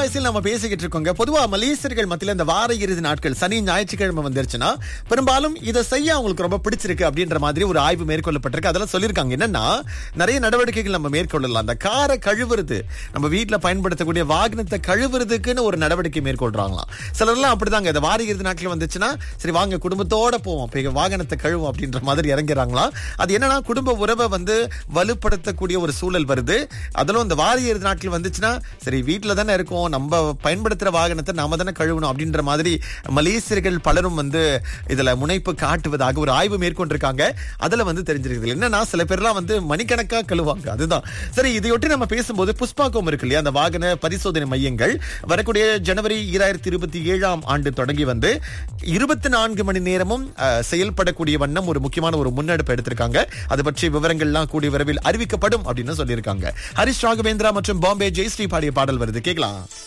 அலைவாய்ஸில் நம்ம பேசிக்கிட்டு இருக்கோங்க பொதுவா மலேசியர்கள் மத்தியில இந்த வார இறுதி நாட்கள் சனி ஞாயிற்றுக்கிழமை வந்துருச்சுன்னா பெரும்பாலும் இதை செய்ய அவங்களுக்கு ரொம்ப பிடிச்சிருக்கு அப்படின்ற மாதிரி ஒரு ஆய்வு மேற்கொள்ளப்பட்டிருக்கு அதெல்லாம் சொல்லியிருக்காங்க என்னன்னா நிறைய நடவடிக்கைகள் நம்ம மேற்கொள்ளலாம் அந்த காரை கழுவுறது நம்ம வீட்டுல பயன்படுத்தக்கூடிய வாகனத்தை கழுவுறதுக்குன்னு ஒரு நடவடிக்கை மேற்கொள்றாங்களாம் சிலர்லாம் அப்படிதாங்க இந்த வார இறுதி நாட்கள் வந்துச்சுன்னா சரி வாங்க குடும்பத்தோட போவோம் இப்ப வாகனத்தை கழுவும் அப்படின்ற மாதிரி இறங்குறாங்களாம் அது என்னன்னா குடும்ப உறவை வந்து வலுப்படுத்தக்கூடிய ஒரு சூழல் வருது அதிலும் இந்த வார இறுதி நாட்கள் வந்துச்சுன்னா சரி வீட்டுல தானே இருக்கோம் நம்ம பயன்படுத்துற வாகனத்தை நாம தானே கழுவணும் அப்படின்ற மாதிரி மலேசியர்கள் பலரும் வந்து இதுல முனைப்பு காட்டுவதாக ஒரு ஆய்வு மேற்கொண்டிருக்காங்க அதுல வந்து தெரிஞ்சிருக்குது என்னன்னா சில பேர்லாம் வந்து மணிக்கணக்கா கழுவாங்க அதுதான் சரி இதையொட்டி நம்ம பேசும்போது புஷ்பாக்கம் இருக்கு இல்லையா அந்த வாகன பரிசோதனை மையங்கள் வரக்கூடிய ஜனவரி ஈராயிரத்தி இருபத்தி ஏழாம் ஆண்டு தொடங்கி வந்து இருபத்தி நான்கு மணி நேரமும் அஹ், செயல்படக்கூடிய வண்ணம் ஒரு முக்கியமான ஒரு முன்னெடுப்பு எடுத்திருக்காங்க அது பற்றிய விவரங்கள்லாம் கூடிய விரைவில் அறிவிக்கப்படும் அப்படின்னு சொல்லியிருக்காங்க ஹரிஷ் ராகவேந்திரா மற்றும் பாம்பே ஜெயஸ்ரீ பாடிய பாடல் வருது கேட்கலாம்